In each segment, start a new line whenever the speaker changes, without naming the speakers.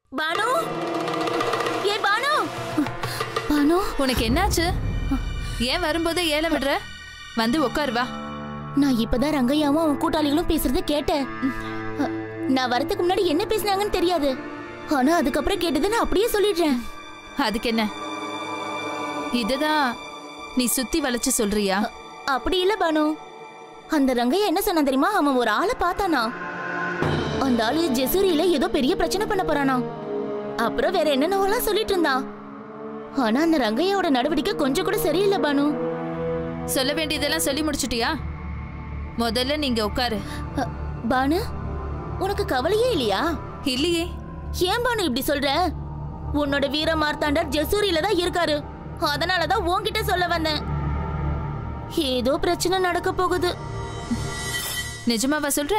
பானு ஏ பானு பானு
உனக்கு என்னாச்சு ஏன் வரும்போதே ஏல விடுற வந்து உட்காரு வா
நான் இப்பதான் ரங்கையாவும் அவன் கூட்டாளிகளும் பேசுறத கேட்டேன் அ, நான் வரதுக்கு முன்னாடி என்ன பேசுனாங்கன்னு தெரியாது ஆனா அதுக்கப்புறம் கேட்டதை நான் அப்படியே சொல்லிடுறேன்
அதுக்கு என்ன இதுதான் நீ சுத்தி வளைச்சு சொல்றியா
அ, அப்படி இல்ல பானு அந்த ரங்கையா என்ன சொன்னான் தெரியுமா அவன் ஒரு ஆளை பார்த்தானா அந்த ஆளு ஜெசூரியில ஏதோ பெரிய பிரச்சனை பண்ண போறானா அப்புறம் வேற என்னென்னவெல்லாம் சொல்லிட்டு இருந்தான் ஆனா அந்த ரங்கையாவோட நடவடிக்கை கொஞ்சம் கூட சரியில்லை பானு
சொல்ல வேண்டியதெல்லாம் சொல்லி முடிச்சிட்டியா முதல்ல நீங்க உட்காரு
அ, பானு உனக்கு கவலையே இல்லையா
இல்லையே
ஏன் பானு இப்படி சொல்ற உன்னோட வீர மார்த்தாண்டர் ஜெசூரியில தான் இருக்காரு அதனாலதான் உன்கிட்ட சொல்ல வந்தேன் ஏதோ பிரச்சனை நடக்க போகுது
நிஜமாவா சொல்ற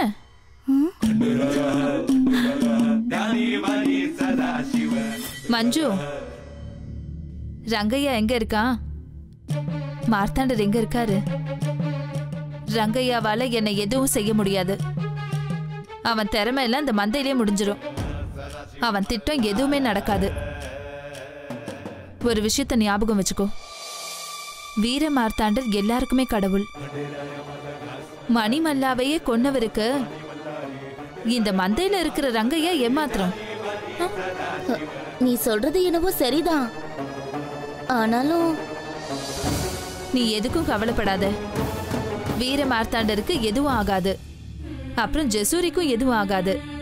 மஞ்சு ரங்கையா எங்க இருக்கான் மார்த்தாண்டர் எங்க இருக்காரு ரங்கையாவால என்னை எதுவும் செய்ய முடியாது அவன் திறமை எல்லாம் இந்த மந்தையிலே முடிஞ்சிரும் அவன் திட்டம் எதுவுமே நடக்காது ஒரு விஷயத்த ஞாபகம் வச்சுக்கோ வீர மார்த்தாண்டர் எல்லாருக்குமே கடவுள் மணிமல்லாவையே கொன்னவருக்கு இந்த மந்தையில இருக்கிற ரங்கையா ஏமாத்திரம்
அ, நீ சொல்றது என்னவோ சரிதான் ஆனாலும்
நீ எதுக்கும் கவலைப்படாத வீர மார்த்தாண்டருக்கு எதுவும் ஆகாது அப்புறம் ஜெசூரிக்கும் எதுவும் ஆகாது